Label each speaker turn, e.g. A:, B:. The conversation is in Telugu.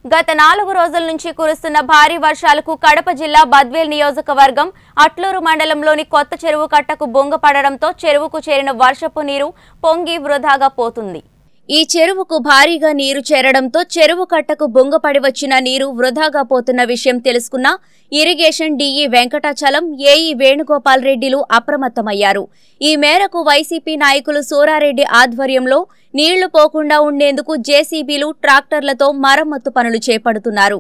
A: గత నాలుగు రోజుల నుంచి కురుస్తున్న భారీ వర్షాలకు కడప జిల్లా బద్వేల్ నియోజకవర్గం అట్లూరు మండలంలోని కొత్త చెరువు కట్టకు బొంగ పడడంతో చెరువుకు చేరిన వర్షపు నీరు పొంగి వృధాగా పోతుంది ఈ చెరువుకు భారీగా నీరు చేరడంతో చెరువు కట్టకు బొంగపడి వచ్చిన నీరు వృధాగా పోతున్న విషయం తెలుసుకున్న irrigation DE Venkatachalam AE Venugopal రెడ్డిలు అప్రమత్తమయ్యారు ఈ మేరకు వైసీపీ నాయకులు సూరారెడ్డి ఆధ్వర్యంలో నీళ్లు పోకుండా ఉండేందుకు జేసీబీలు ట్రాక్టర్లతో మరమ్మతు పనులు చేపడుతున్నారు